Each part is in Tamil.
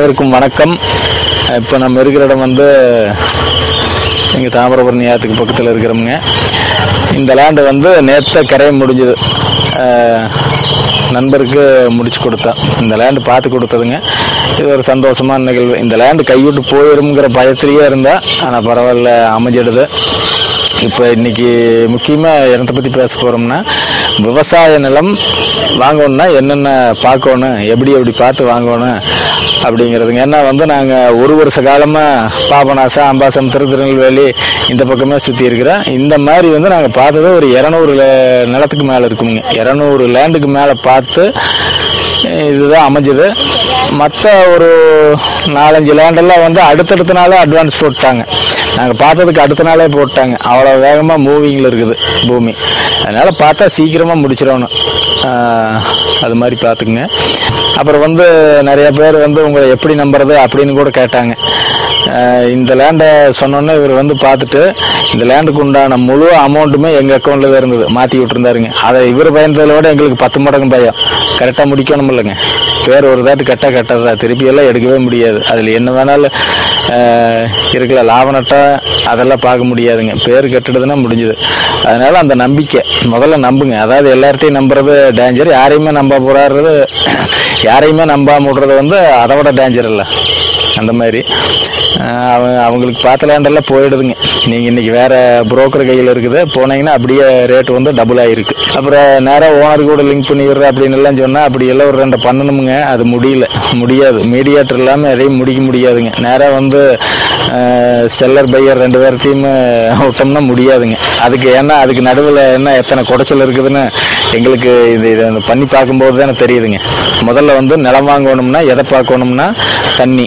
அனைவருக்கும் வணக்கம் இப்போ நம்ம இருக்கிற இடம் வந்து இங்கே தாமிரபரணி ஆற்றுக்கு பக்கத்தில் இருக்கிறோமுங்க இந்த லேண்டு வந்து நேற்று கரையை முடிஞ்சுது அஹ், நண்பருக்கு முடிச்சு கொடுத்தேன் இந்த லேண்டு பார்த்து கொடுத்ததுங்க இது ஒரு சந்தோஷமான நிகழ்வு இந்த லேண்டு கைவிட்டு போயிருங்கிற பயத்திலேயே இருந்தா ஆனால் பரவாயில்ல அமைஞ்சிடுது இப்போ இன்னைக்கு முக்கியமாக இடத்த பற்றி பேச போகிறோம்னா விவசாய நிலம் வாங்கணும்னா என்னென்ன பார்க்கணும் எப்படி எப்படி பார்த்து வாங்கணும் அப்படிங்கிறதுங்க ஏன்னா வந்து நாங்கள் ஒரு வருஷ காலமாக பாபநாசம் அம்பாசம் திரு திருநெல்வேலி இந்த பக்கமே சுற்றி இருக்கிறோம் இந்த மாதிரி வந்து நாங்கள் பார்த்தது ஒரு இரநூறு நிலத்துக்கு மேலே இருக்குமுங்க இரநூறு லேண்டுக்கு மேலே பார்த்து இதுதான் அமைஞ்சது மற்ற ஒரு நாலஞ்சு லேண்டெல்லாம் வந்து அடுத்தடுத்த நாளே அட்வான்ஸ் போட்டாங்க நாங்கள் பார்த்ததுக்கு அடுத்த நாளே போட்டாங்க அவ்வளோ வேகமாக மூவிங்கில் இருக்குது பூமி அதனால் பார்த்தா சீக்கிரமாக முடிச்சிடணும் ஆஹ், அது மாதிரி பார்த்துக்குங்க அப்புறம் வந்து நிறைய பேர் வந்து உங்களை எப்படி நம்புறது அப்படின்னு கூட கேட்டாங்க ஆஹ், இந்த லேண்டை சொன்னோன்னே இவர் வந்து பார்த்துட்டு இந்த லேண்டுக்கு உண்டான முழு அமௌண்ட்டுமே எங்கள் அக்கௌண்ட்டில் தான் இருந்தது மாற்றி விட்டுருந்தாருங்க அதை இவர் பயந்ததை விட எங்களுக்கு பத்து மடங்கு பயம் கரெக்டாக முடிக்கணும் இல்லைங்க பேர் ஒரு தாட்டு கரெக்டாக கட்டதா திருப்பி எல்லாம் எடுக்கவே முடியாது அதில் என்ன வேணாலும் ஆஹ், இருக்கல லாப நட்டம் அதெல்லாம் பார்க்க முடியாதுங்க பேர் கட்டுடுதுன்னா முடிஞ்சுது அதனால அந்த நம்பிக்கை முதல்ல நம்புங்க அதாவது எல்லார்ட்டையும் நம்புறது டேஞ்சர் யாரையுமே நம்ப போறாருறது யாரையுமே நம்பாம விடுறது வந்து அதை விட டேஞ்சர் இல்லை அந்த மாதிரி ஆஹ் அவங்க அவங்களுக்கு பார்த்த லேண்டெல்லாம் போயிடுதுங்க நீங்கள் இன்னைக்கு வேற புரோக்கர் கையில் இருக்குது போனீங்கன்னா அப்படியே ரேட் வந்து டபுள் ஆயிருக்கு அப்புறம் நேராக ஓனர் கூட லிங்க் பண்ணிடுற அப்படின்னு எல்லாம் சொன்னால் அப்படி எல்லாம் ஒரு ரெண்டு பண்ணணுமுங்க அது முடியல முடியாது மீடியேட்டர் இல்லாமல் எதையும் முடிக்க முடியாதுங்க நேராக வந்து செல்லர் பையர் ரெண்டு பேர்த்தையும் விட்டோம்னா முடியாதுங்க அதுக்கு ஏன்னா அதுக்கு நடுவில் என்ன எத்தனை குடைச்சல் இருக்குதுன்னு எங்களுக்கு இது இதை பண்ணி பார்க்கும்போது தானே தெரியுதுங்க முதல்ல வந்து நிலம் வாங்கணும்னா எதை பார்க்கணும்னா தண்ணி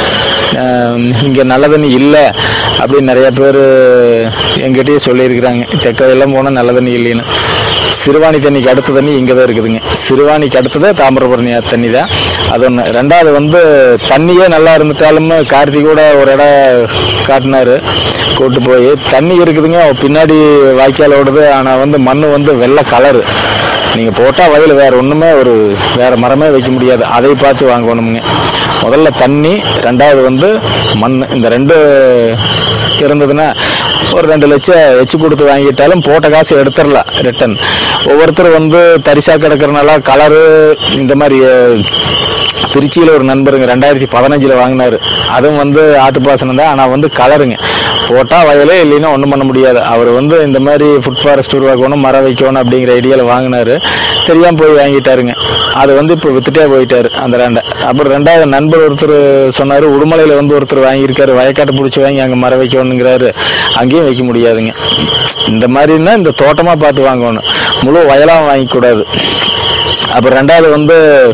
இங்கே நல்ல தண்ணி இல்லை அப்படின்னு நிறைய பேர் எங்கிட்டயே சொல்லியிருக்கிறாங்க தெக்கவையெல்லாம் போனால் நல்ல தண்ணி இல்லைன்னு சிறுவாணி தண்ணிக்கு அடுத்த தண்ணி இங்கே தான் இருக்குதுங்க சிறுவாணிக்கு அடுத்தது தாமிரபரணி தண்ணி தான் அது ஒன்று ரெண்டாவது வந்து தண்ணியே நல்லா இருந்துட்டாலும் கார்த்திக் கூட ஒரு இடம் காட்டினாரு கூட்டு போய் தண்ணி இருக்குதுங்க பின்னாடி வாய்க்கால் ஓடுது ஆனால் வந்து மண் வந்து வெள்ளை கலரு நீங்கள் போட்டால் வயல் வேறு ஒன்றுமே ஒரு வேறு மரமே வைக்க முடியாது அதை பார்த்து வாங்கணுமுங்க முதல்ல தண்ணி ரெண்டாவது வந்து மண் இந்த ரெண்டு இருந்ததுன்னா ஒரு ரெண்டு லட்சம் வச்சு கொடுத்து வாங்கிட்டாலும் போட்ட காசு எடுத்துடலாம் ரிட்டன் ஒவ்வொருத்தர் வந்து தரிசா கிடக்கிறனால கலரு இந்த மாதிரி அஹ், திருச்சியில் ஒரு நண்பருங்க ரெண்டாயிரத்தி பதினஞ்சில் வாங்கினாரு அதுவும் வந்து ஆத்துப்பாசனம் தான் ஆனால் வந்து கலருங்க போட்டால் வயலே இல்லைன்னா ஒன்றும் பண்ண முடியாது அவர் வந்து இந்த மாதிரி ஃபுட் ஃபாரஸ்ட் உருவாக்கணும் மரம் வைக்கணும் அப்படிங்கிற ஐடியாவில் வாங்கினாரு தெரியாமல் போய் வாங்கிட்டாருங்க அது வந்து இப்போ வித்துட்டே போயிட்டாரு அந்த ரெண்டை அப்புறம் ரெண்டாவது நண்பர் ஒருத்தர் சொன்னார் உடுமலையில் வந்து ஒருத்தர் வாங்கியிருக்காரு வயக்காட்டை பிடிச்சி வாங்கி அங்கே மரம் வைக்கணுங்கிறாரு அங்கேயும் வைக்க முடியாதுங்க இந்த மாதிரின்னா இந்த தோட்டமாக பார்த்து வாங்கணும் முழு வயலாக வாங்கிக்கூடாது அப்புறம் ரெண்டாவது வந்து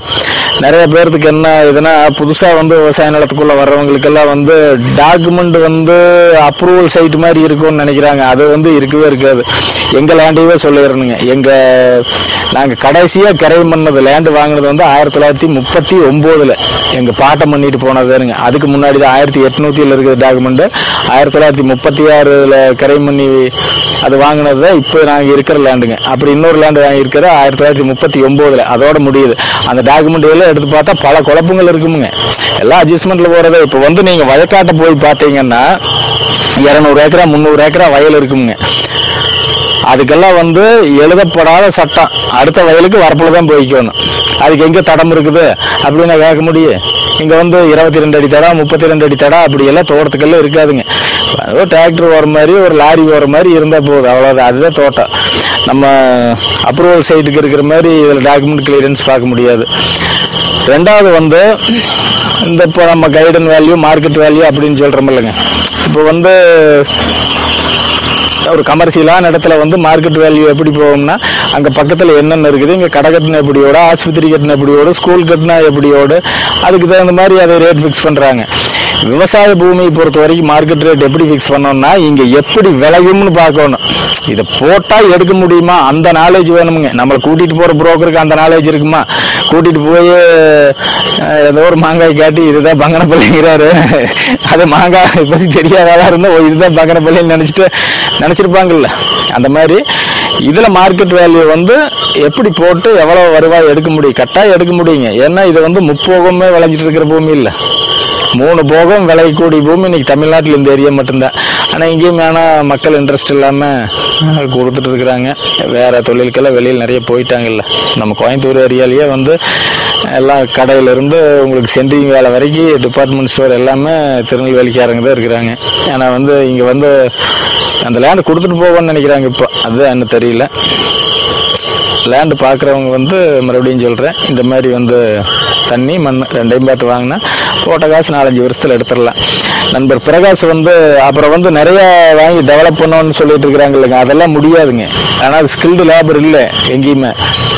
நிறைய பேர்த்துக்கு என்ன இதுனா புதுசாக வந்து விவசாய நிலத்துக்குள்ளே வர்றவங்களுக்கெல்லாம் வந்து டாக்குமெண்ட் வந்து அப்ரூவல் சைட் மாதிரி இருக்கும்னு நினைக்கிறாங்க அது வந்து இருக்கவே இருக்காது எங்கள் லேண்டையே சொல்லிடணுங்க எங்கள் நாங்கள் கடைசியாக கிரைம் பண்ணது லேண்டு வாங்கினது வந்து ஆயிரத்தி தொள்ளாயிரத்தி முப்பத்தி ஒம்போதில் எங்கள் பாட்டம் பண்ணிட்டு போனதுங்க அதுக்கு முன்னாடி தான் ஆயிரத்தி எட்நூற்றியில் இருக்கிற டாக்குமெண்ட்டு ஆயிரத்தி தொள்ளாயிரத்தி முப்பத்தி ஆறில் கிரைம் பண்ணி அது வாங்கினது தான் இப்போ நாங்கள் இருக்கிற லேண்டுங்க அப்படி இன்னொரு லேண்டு வாங்கியிருக்கிற ஆயிரத்தி தொள்ளாயிரத்தி முப்பத்தி ஒம்போதில் அதோட முடியுது அந்த டாக்குமெண்ட் எல்லாம் எடுத்து பார்த்தா பல குழப்பங்கள் இருக்குமுங்க எல்லாம் அட்ஜஸ்ட்மெண்ட்டில் போகிறதே இப்போ வந்து நீங்கள் வயக்காட்டை போய் பார்த்தீங்கன்னா இரநூறு ஏக்கரா முந்நூறு ஏக்கரா வயல் இருக்குமுங்க அதுக்கெல்லாம் வந்து எழுதப்படாத சட்டம் அடுத்த வயலுக்கு வரப்புல தான் போய்க்கணும் அதுக்கு எங்கே தடம் இருக்குது அப்படின்னு கேட்க முடியும் இங்கே வந்து இருபத்தி ரெண்டு அடி தடம் முப்பத்தி ரெண்டு அடி தடம் அப்படி எல்லாம் தோட்டத்துக்கெல்லாம் இருக்காதுங்க ஒரு டிராக்டர் போகிற மாதிரி ஒரு லாரி போகிற மாதிரி இருந்தால் போதும் அவ்வளோதான் அதுதான் தோட்டம் நம்ம அப்ரூவல் சைட்டுக்கு இருக்கிற மாதிரி இதில் டாக்குமெண்ட் கிளியரன்ஸ் பார்க்க முடியாது ரெண்டாவது வந்து இந்த இப்போ நம்ம கைடன் வேல்யூ மார்க்கெட் வேல்யூ அப்படின்னு சொல்கிறோம் இல்லைங்க இப்போ வந்து ஒரு கமர்ஷியலான இடத்துல வந்து மார்க்கெட் வேல்யூ எப்படி போகும்னா அங்கே பக்கத்தில் என்னென்ன இருக்குது இங்கே கடை கட்டின எப்படியோட ஆஸ்பத்திரி கட்டின எப்படியோட ஸ்கூல் கட்டினா எப்படியோடு அதுக்கு தகுந்த மாதிரி அதை ரேட் ஃபிக்ஸ் பண்ணுறாங்க விவசாய பூமியை பொறுத்த வரைக்கும் மார்க்கெட் ரேட் எப்படி ஃபிக்ஸ் பண்ணோம்னா இங்கே எப்படி விளையும்னு பார்க்கணும் இதை போட்டால் எடுக்க முடியுமா அந்த நாலேஜ் வேணுமுங்க நம்மளை கூட்டிகிட்டு போகிற புரோக்கருக்கு அந்த நாலேஜ் இருக்குமா கூட்டிகிட்டு போய் அஹ், ஏதோ ஒரு மாங்காய் காட்டி இதுதான் பங்கனப்பள்ளிங்கிறாரு அது மாங்காய் பற்றி தெரியாதா இருந்தால் ஓ இதுதான் பங்கனப்பள்ளின்னு நினச்சிட்டு நினச்சிருப்பாங்கல்ல அந்த மாதிரி இதில் மார்க்கெட் வேல்யூ வந்து எப்படி போட்டு எவ்வளோ வருவாய் எடுக்க முடியும் கட்டாயம் எடுக்க முடியுங்க ஏன்னா இது வந்து முப்போகமே விளைஞ்சிட்டு இருக்கிற பூமி இல்லை மூணு போகம் விலை கூடி பூமி இன்னைக்கு தமிழ்நாட்டில் இந்த ஏரியா மட்டும்தான் ஆனால் இங்கேயும் ஆனால் மக்கள் இன்ட்ரெஸ்ட் இல்லாமல் கொடுத்துட்டு இருக்கிறாங்க வேற தொழிலுக்கெல்லாம் வெளியில் நிறைய போயிட்டாங்கல்ல நம்ம கோயம்புத்தூர் ஏரியாலேயே வந்து எல்லாம் கடையிலேருந்து உங்களுக்கு சென்ட்ரிங் வேலை வரைக்கும் டிபார்ட்மெண்ட் ஸ்டோர் எல்லாமே திருநெல்வேலிக்காரங்க தான் இருக்கிறாங்க ஏன்னா வந்து இங்கே வந்து அந்த லேண்டு கொடுத்துட்டு போவோன்னு நினைக்கிறாங்க இப்போ அதுதான் என்ன தெரியல லேண்டு பார்க்குறவங்க வந்து மறுபடியும் சொல்கிறேன் இந்த மாதிரி வந்து தண்ணி மண் ரெண்டையும் பார்த்து வாங்கினா போட்ட காசு நாலஞ்சு வருஷத்தில் எடுத்துடலாம் நண்பர் பிரகாஷ் வந்து அப்புறம் வந்து நிறைய வாங்கி டெவலப் பண்ணணும்னு சொல்லிட்டு இருக்கிறாங்க இல்லைங்க அதெல்லாம் முடியாதுங்க ஆனால் அது ஸ்கில்டு லேபர் இல்லை எங்கேயுமே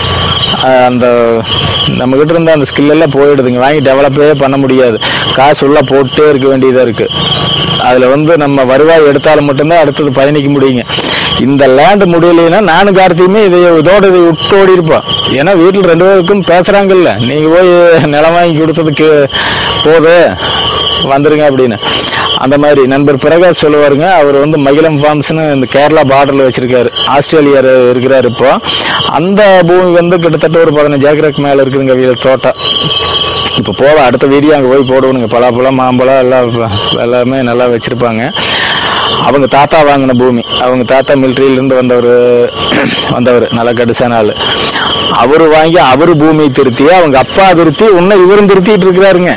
ஆஹ் அந்த நம்மக்கிட்ட இருந்த அந்த skill எல்லாம் போயிடுதுங்க வாங்கி டெவலப்பே பண்ண முடியாது காசு உள்ள போட்டே இருக்க வேண்டியதாக இருக்குது அதில் வந்து நம்ம வருவாய் எடுத்தாலும் மட்டும்தான் அடுத்தது பயணிக்க முடியுங்க இந்த லேண்டு முடியலைன்னா நானும் கார்த்தியுமே இதை இதோட இதை விட்டு ஓடி இருப்போம் ஏன்னா வீட்டில் ரெண்டு பேருக்கும் பேசுகிறாங்கல்ல நீங்கள் போய் நிலம் வாங்கி கொடுத்ததுக்கு போது வந்துருங்க அப்படின்னு அந்த மாதிரி நண்பர் பிரகாஷ் சொல்லுவாருங்க அவர் வந்து மகிழம் ஃபார்ம்ஸ்னு இந்த கேரளா பார்டரில் வச்சிருக்காரு ஆஸ்திரேலியா இருக்கிறாரு இப்போ அந்த பூமி வந்து கிட்டத்தட்ட ஒரு பதினஞ்சு ஏக்கருக்கு மேலே இருக்குதுங்க வீடு தோட்டம் இப்போ போவ அடுத்த வீடியோ அங்கே போய் போடுவனுங்க பலாப்பழம் மாம்பழம் எல்லாம் எல்லாமே நல்லா வச்சுருப்பாங்க அவங்க தாத்தா வாங்கின பூமி அவங்க தாத்தா மிலிட்ரியிலேருந்து வந்தவர் வந்தவர் நல்லா கடுசான ஆள் அவர் வாங்கி அவர் பூமியை திருத்தி அவங்க அப்பா திருத்தி இன்னும் இவரும் திருத்திட்டு இருக்கிறாருங்க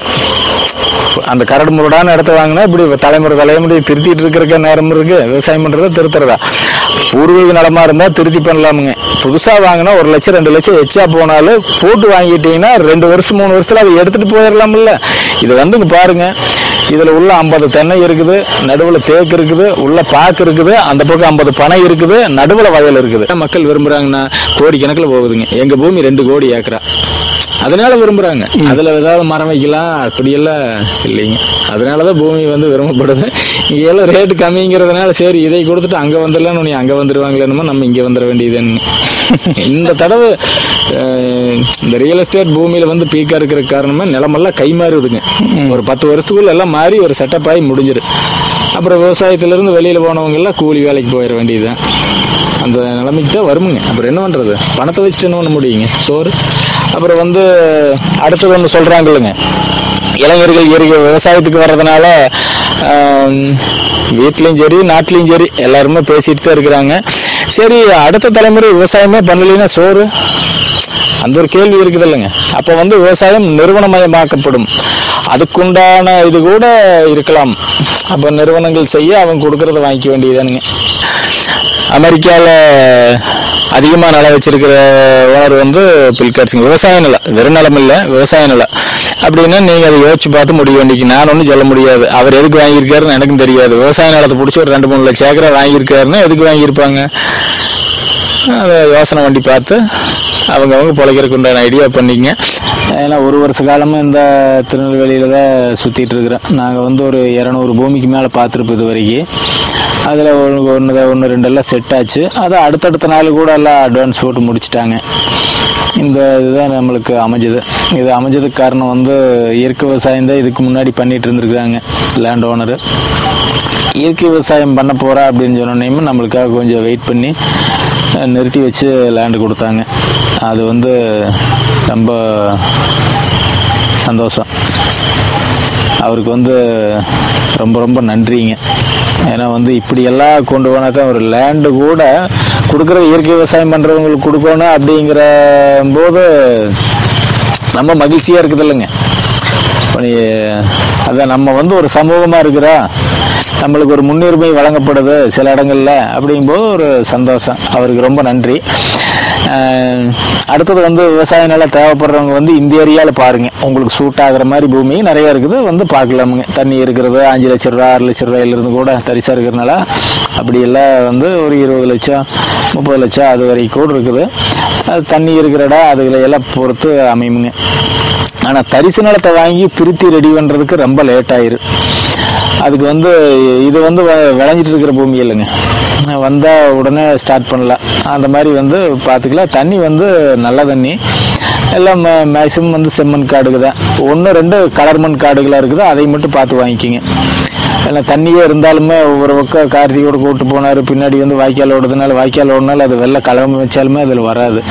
அந்த கரடு முரடான இடத்த வாங்கினா இப்படி தலைமுறை தலைமுறை திருத்திட்டு இருக்கிறக்க நேரம் இருக்கு விவசாயம் பண்றதா திருத்துறதா பூர்வீக நிலமா இருந்தா திருத்தி பண்ணலாமுங்க புதுசா வாங்கினா ஒரு லட்சம் ரெண்டு லட்சம் எச்சா போனாலும் போட்டு வாங்கிட்டீங்கன்னா ரெண்டு வருஷம் மூணு வருஷத்துல அதை எடுத்துட்டு போயிடலாம்ல இது வந்து இங்க பாருங்க இதுல உள்ள ஐம்பது தென்னை இருக்குது நடுவுல தேக்கு இருக்குது உள்ள பாக்கு இருக்குது அந்த பக்கம் ஐம்பது பனை இருக்குது நடுவுல வயல் இருக்குது மக்கள் விரும்புறாங்கன்னா கோடி கணக்கில் போகுதுங்க எங்க பூமி ரெண்டு கோடி ஏக்கரா அதனால விரும்புறாங்க அதுல ஏதாவது மரம் வைக்கலாம் அப்படியெல்லாம் இல்லைங்க அதனாலதான் பூமி வந்து விரும்பப்படுது இங்க எல்லாம் ரேட்டு கம்மிங்கிறதுனால சரி இதை கொடுத்துட்டு அங்க வந்துடலாம்னு நீ அங்க வந்துருவாங்களேன்னு நம்ம இங்க வந்துட வேண்டியதுன்னு இந்த தடவை அஹ், இந்த ரியல் எஸ்டேட் பூமியில வந்து பீக்கா இருக்கிற காரணமா நிலமெல்லாம் கை மாறுதுங்க ஒரு பத்து வருஷத்துக்குள்ள எல்லாம் மாறி ஒரு செட்டப் ஆகி முடிஞ்சிரு அப்புறம் விவசாயத்துல இருந்து வெளியில போனவங்க எல்லாம் கூலி வேலைக்கு போயிட வேண்டியதுதான் அந்த நிலைமைக்கு தான் வருமுங்க அப்புறம் என்ன பண்ணுறது பணத்தை வச்சுட்டு என்ன பண்ண முடியுங்க சோறு அப்புறம் வந்து அடுத்தது ஒன்று சொல்கிறாங்கல்லுங்க இளைஞர்கள் இயற்கை விவசாயத்துக்கு வர்றதுனால ஆம், வீட்லேயும் சரி நாட்டிலையும் சரி எல்லாருமே பேசிட்டு தான் இருக்கிறாங்க சரி அடுத்த தலைமுறை விவசாயமே பண்ணலைன்னா சோறு அந்த ஒரு கேள்வி இருக்குது இல்லைங்க அப்போ வந்து விவசாயம் நிறுவனமயமாக்கப்படும் அதுக்குண்டான இது கூட இருக்கலாம் அப்போ நிறுவனங்கள் செய்ய அவங்க கொடுக்கறத வாங்கிக்க வேண்டியதானுங்க அமெரிக்காவில் அதிகமாக நிலம் வச்சிருக்கிற ஓனர் வந்து பில்காட்ஸுங்க விவசாய நிலம் வெறும் நிலம் இல்லை விவசாய நிலம் அப்படின்னா நீங்கள் அதை யோசிச்சு பார்த்து முடிய வேண்டிக்கு நான் ஒன்றும் சொல்ல முடியாது அவர் எதுக்கு வாங்கியிருக்காருன்னு எனக்கும் தெரியாது விவசாய நிலத்தை பிடிச்சி ஒரு ரெண்டு மூணு லட்சம் ஏக்கரா வாங்கியிருக்காருன்னா எதுக்கு வாங்கியிருப்பாங்க அதை யோசனை பண்ணி பார்த்து அவங்க அவங்க பிழைக்கிறதுக்கு உண்டான ஐடியா பண்ணிங்க ஏன்னா ஒரு வருஷ காலமாக இந்த திருநெல்வேலியில் தான் சுற்றிட்டு இருக்கிறேன் நாங்கள் வந்து ஒரு இரநூறு பூமிக்கு மேலே பார்த்துருப்போம் இது வரைக்கும் அதில் ஒன்று ஒன்று ஒன்று ரெண்டெல்லாம் செட் ஆச்சு அதை அடுத்தடுத்த நாள் கூட எல்லாம் அட்வான்ஸ் போட்டு முடிச்சிட்டாங்க இந்த இதுதான் நம்மளுக்கு அமைஞ்சது இது அமைஞ்சதுக்கு காரணம் வந்து இயற்கை விவசாயம் தான் இதுக்கு முன்னாடி பண்ணிட்டு இருந்திருக்காங்க லேண்ட் ஓனரு இயற்கை விவசாயம் பண்ண போகிறா அப்படின்னு சொன்னோன்னே நம்மளுக்காக கொஞ்சம் வெயிட் பண்ணி அஹ், நிறுத்தி வச்சு லேண்டு கொடுத்தாங்க அது வந்து ரொம்ப சந்தோஷம் அவருக்கு வந்து ரொம்ப ரொம்ப நன்றிங்க ஏன்னா வந்து இப்படியெல்லாம் கொண்டு போனால் தான் ஒரு லேண்டு கூட கொடுக்குற இயற்கை விவசாயம் பண்ணுறவங்களுக்கு கொடுக்கணும் அப்படிங்கிற போது ரொம்ப மகிழ்ச்சியாக இருக்குது இல்லைங்க இப்போ நீ அதான் நம்ம வந்து ஒரு சமூகமாக இருக்கிறா நம்மளுக்கு ஒரு முன்னுரிமை வழங்கப்படுது சில இடங்கள்ல அப்படிங்கும்போது ஒரு சந்தோஷம் அவருக்கு ரொம்ப நன்றி அஹ் அடுத்தது வந்து விவசாய நிலம் தேவைப்படுறவங்க வந்து இந்த ஏரியாவில் பாருங்க உங்களுக்கு சூட் ஆகுற மாதிரி பூமி நிறைய இருக்குது வந்து பார்க்கலாமுங்க தண்ணி இருக்கிறது அஞ்சு லட்ச ரூபா ஆறு லட்ச ரூபாயிலிருந்து கூட தரிசா இருக்கிறனால அப்படி எல்லாம் வந்து ஒரு இருபது லட்சம் முப்பது லட்சம் அது வரைக்கும் கூட இருக்குது அது தண்ணி இருக்கிற இடம் அதுகளை எல்லாம் பொறுத்து அமையுங்க ஆனால் தரிசு நிலத்தை வாங்கி திருத்தி ரெடி பண்ணுறதுக்கு ரொம்ப லேட் ஆயிரு அதுக்கு வந்து இது வந்து வ- விளைஞ்சிட்டு இருக்கிற பூமி இல்லைங்க வந்தால் உடனே ஸ்டார்ட் பண்ணலாம் அந்த மாதிரி வந்து பார்த்துக்கலாம் தண்ணி வந்து நல்ல தண்ணி எல்லாம் மேக்ஸிமம் வந்து செம்மண் காடுக்கு தான் ஒன்று ரெண்டு கலர் மண் காடுகளாக இருக்குது அதை மட்டும் பார்த்து வாங்கிக்கிங்க ஏன்னா தண்ணியே இருந்தாலுமே ஒவ்வொரு பக்கம் கார்த்திகோட கூப்பிட்டு போனார் பின்னாடி வந்து வாய்க்கால் ஓடுறதுனால வாய்க்கால் ஓடினாலும் அது வெள்ளை கலமை வச்சாலுமே அதில் வராது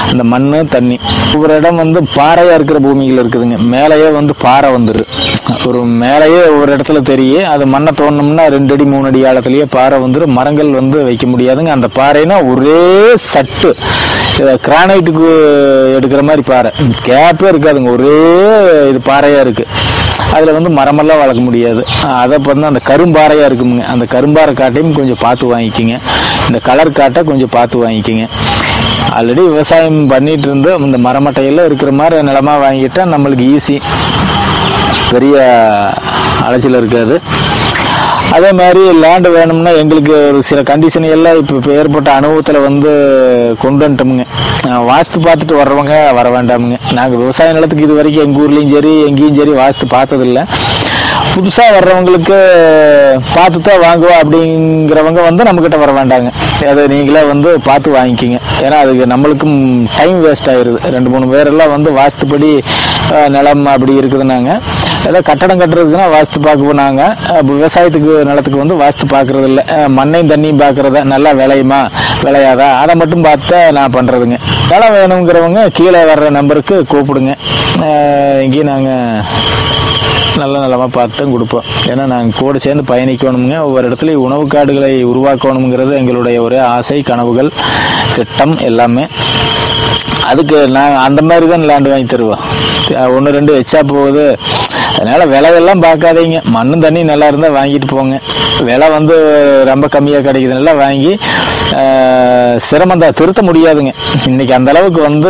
இந்த மண் தண்ணி ஒவ்வொரு இடம் வந்து பாறையாக இருக்கிற பூமிகள் இருக்குதுங்க மேலேயே வந்து பாறை வந்துரு ஒரு மேலேயே ஒரு இடத்துல தெரியும் அது மண்ணை தோணும்னா ரெண்டு அடி மூணு அடி ஆழத்துலயே பாறை வந்துடும் மரங்கள் வந்து வைக்க முடியாதுங்க அந்த பாறைனா ஒரே சட்டு கிரானைட்டுக்கு எடுக்கிற மாதிரி பாறை கேப்பே இருக்காதுங்க ஒரே இது பாறையாக இருக்குது அதில் வந்து மரமெல்லாம் வளர்க்க முடியாது அதை வந்து அந்த கரும்பாறையாக இருக்குமுங்க அந்த கரும்பாறை காட்டையும் கொஞ்சம் பார்த்து வாங்கிக்கிங்க இந்த கலர் காட்டை கொஞ்சம் பார்த்து வாங்கிக்கிங்க ஆல்ரெடி விவசாயம் பண்ணிட்டு இருந்து இந்த மரமட்டையெல்லாம் இருக்கிற மாதிரி நிலமா வாங்கிட்டா நம்மளுக்கு ஈஸி பெரிய அலைச்சல் இருக்காது அதே மாதிரி லேண்டு வேணும்னா எங்களுக்கு ஒரு சில கண்டிஷன் எல்லாம் இப்போ இப்போ ஏற்பட்ட அனுபவத்தில் வந்து கொண்டு வந்துட்டோமுங்க அஹ் வாஸ்து பார்த்துட்டு வர்றவங்க வர வேண்டாமுங்க நாங்கள் விவசாய நிலத்துக்கு இது வரைக்கும் எங்கள் ஊர்லேயும் சரி எங்கேயும் சரி வாஸ்து பார்த்ததில்ல புதுசாக வர்றவங்களுக்கு பார்த்து தான் வாங்குவோம் அப்படிங்கிறவங்க வந்து நம்மக்கிட்ட வர வேண்டாங்க அதை நீங்களே வந்து பார்த்து வாங்கிக்கிங்க ஏன்னா அதுக்கு நம்மளுக்கும் டைம் வேஸ்ட் ஆயிடுது ரெண்டு மூணு பேரெல்லாம் வந்து வாஸ்துப்படி அஹ், நிலம் அப்படி இருக்குதுன்னாங்க ஏதோ கட்டடம் கட்டுறதுக்குன்னா வாஸ்து பார்க்க போனாங்க அஹ், விவசாயத்துக்கு நிலத்துக்கு வந்து வாஸ்து பார்க்கறது இல்லை மண்ணையும் தண்ணியும் பார்க்கறத நல்லா விளையுமா விளையாதா அதை மட்டும் பார்த்து நான் பண்ணுறதுங்க நிலம் வேணுங்கிறவங்க கீழே வர்ற நம்பருக்கு கூப்பிடுங்க அஹ், இங்கேயும் நாங்கள் நல்ல நிலமா பார்த்து தான் கொடுப்போம் ஏன்னா நாங்கள் கூட சேர்ந்து பயணிக்கணுங்க ஒவ்வொரு இடத்துலையும் உணவு காடுகளை உருவாக்கணுங்கிறது எங்களுடைய ஒரே ஆசை கனவுகள் திட்டம் எல்லாமே அதுக்கு நாங்கள் அந்த மாதிரி தான் லேண்ட் வாங்கி தருவோம் ஒன்று ரெண்டு எச்சா போகுது அதனால் விலையெல்லாம் பார்க்காதீங்க மண்ணும் தண்ணி நல்லா இருந்தால் வாங்கிட்டு போங்க விலை வந்து ரொம்ப கம்மியாக கிடைக்குதுனால வாங்கி ஆஹ், சிரமம் தான் திருத்த முடியாதுங்க இன்னைக்கு அந்த அளவுக்கு வந்து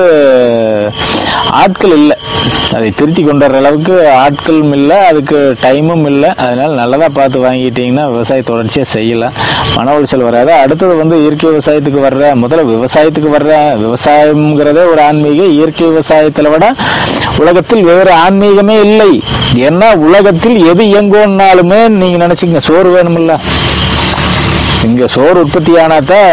ஆட்கள் இல்லை அதை திருத்தி கொண்டு வர்ற அளவுக்கு ஆட்களும் இல்லை அதுக்கு டைமும் இல்லை அதனால நல்லதாக பார்த்து வாங்கிட்டீங்கன்னா விவசாய தொடர்ச்சியாக செய்யலாம் மன உளைச்சல் வராது அடுத்தது வந்து இயற்கை விவசாயத்துக்கு வர்ற முதல்ல விவசாயத்துக்கு வர்ற விவசாயம்ங்கிறதே ஒரு ஆன்மீக இயற்கை விவசாயத்தில் விட உலகத்தில் வேறு ஆன்மீகமே இல்லை ஏன்னா உலகத்தில் எது இயங்கும்னாலுமே நீங்க நினைச்சுங்க சோறு வேணுமில்ல இங்க சோறு உற்பத்தி ஆனாதான்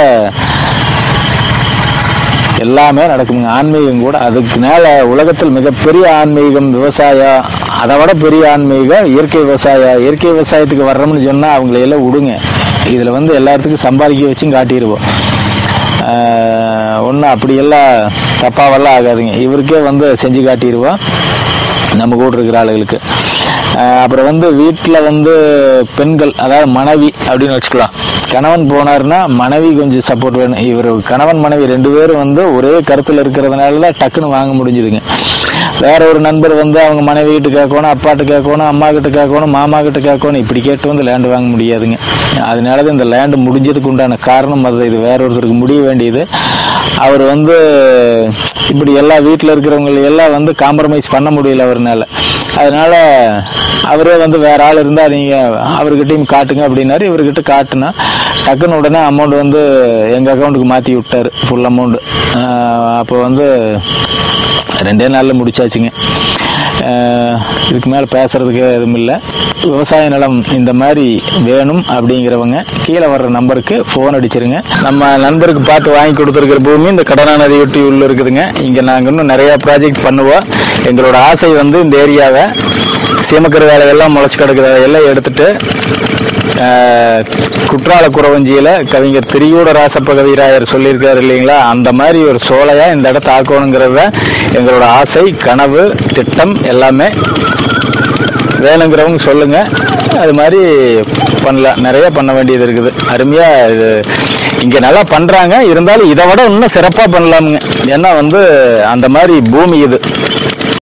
எல்லாமே நடக்குங்க ஆன்மீகம் கூட அதுக்கு மேல உலகத்தில் மிகப்பெரிய ஆன்மீகம் விவசாயம் அதை விட பெரிய ஆன்மீகம் இயற்கை விவசாயம் இயற்கை விவசாயத்துக்கு வர்றோம்னு சொன்னா அவங்களை எல்லாம் விடுங்க இதுல வந்து எல்லாத்துக்கும் சம்பாதிக்க வச்சும் காட்டிடுவோம் ஒன்றும் அப்படியெல்லாம் தப்பாவெல்லாம் ஆகாதுங்க இவருக்கே வந்து செஞ்சு காட்டிடுவோம் நம்ம கூட இருக்கிற ஆளுகளுக்கு ஆஹ் அப்புறம் வந்து வீட்டில் வந்து பெண்கள் அதாவது மனைவி அப்படின்னு வச்சுக்கலாம் கணவன் போனாருன்னா மனைவி கொஞ்சம் சப்போர்ட் வேணும் இவர் கணவன் மனைவி ரெண்டு பேரும் வந்து ஒரே கருத்தில் இருக்கிறதுனால தான் டக்குன்னு வாங்க முடிஞ்சுதுங்க வேற ஒரு நண்பர் வந்து அவங்க மனைவி கிட்ட கேட்கணும் அப்பாட்ட கேட்கணும் அம்மா கிட்ட கேட்கணும் மாமா கிட்ட கேட்கணும் இப்படி கேட்டு வந்து லேண்டு வாங்க முடியாதுங்க அதனால தான் இந்த லேண்டு முடிஞ்சதுக்கு உண்டான காரணம் அது இது வேற ஒருத்தருக்கு முடிய வேண்டியது அவர் வந்து இப்படி எல்லா வீட்டில் இருக்கிறவங்க எல்லாம் வந்து காம்ப்ரமைஸ் பண்ண முடியல அவர்னால அதனால அவரே வந்து வேற ஆள் இருந்தால் நீங்கள் அவர்கிட்டயும் காட்டுங்க அப்படின்னாரு இவர்கிட்ட காட்டுனா டக்குன்னு உடனே அமௌண்ட் வந்து எங்கள் அக்கௌண்ட்டுக்கு மாற்றி விட்டார் ஃபுல் அமௌண்ட் அப்போ வந்து ரெண்டே நாளில் முடிச்சாச்சுங்க அஹ் இதுக்கு மேலே பேசுறதுக்கு எதுவும் இல்லை விவசாய நிலம் இந்த மாதிரி வேணும் அப்படிங்கிறவங்க கீழே வர்ற நம்பருக்கு ஃபோன் அடிச்சிருங்க நம்ம நண்பருக்கு பார்த்து வாங்கி கொடுத்துருக்கிற பூமி இந்த கடனா நதி ஒட்டி உள்ள இருக்குதுங்க இங்கே நாங்கள் இன்னும் நிறையா ப்ராஜெக்ட் பண்ணுவோம் எங்களோட ஆசை வந்து இந்த ஏரியாவை சீமக்கரு வேலையெல்லாம் முளைச்சி கிடக்குற எல்லாம் எடுத்துட்டு ஆஹ், குற்றால குறவஞ்சியில கவிஞர் திரியூட ராசப்ப கவிராயர் சொல்லியிருக்காரு இல்லைங்களா அந்த மாதிரி ஒரு சோலையா இந்த இடத்த ஆக்கணுங்கிறது தான் எங்களோட ஆசை கனவு திட்டம் எல்லாமே வேணுங்கிறவங்க சொல்லுங்க அது மாதிரி பண்ணலாம் நிறைய பண்ண வேண்டியது இருக்குது அருமையா இது இங்க நல்லா பண்றாங்க இருந்தாலும் இதை விட இன்னும் சிறப்பா பண்ணலாமுங்க ஏன்னா வந்து அந்த மாதிரி பூமி இது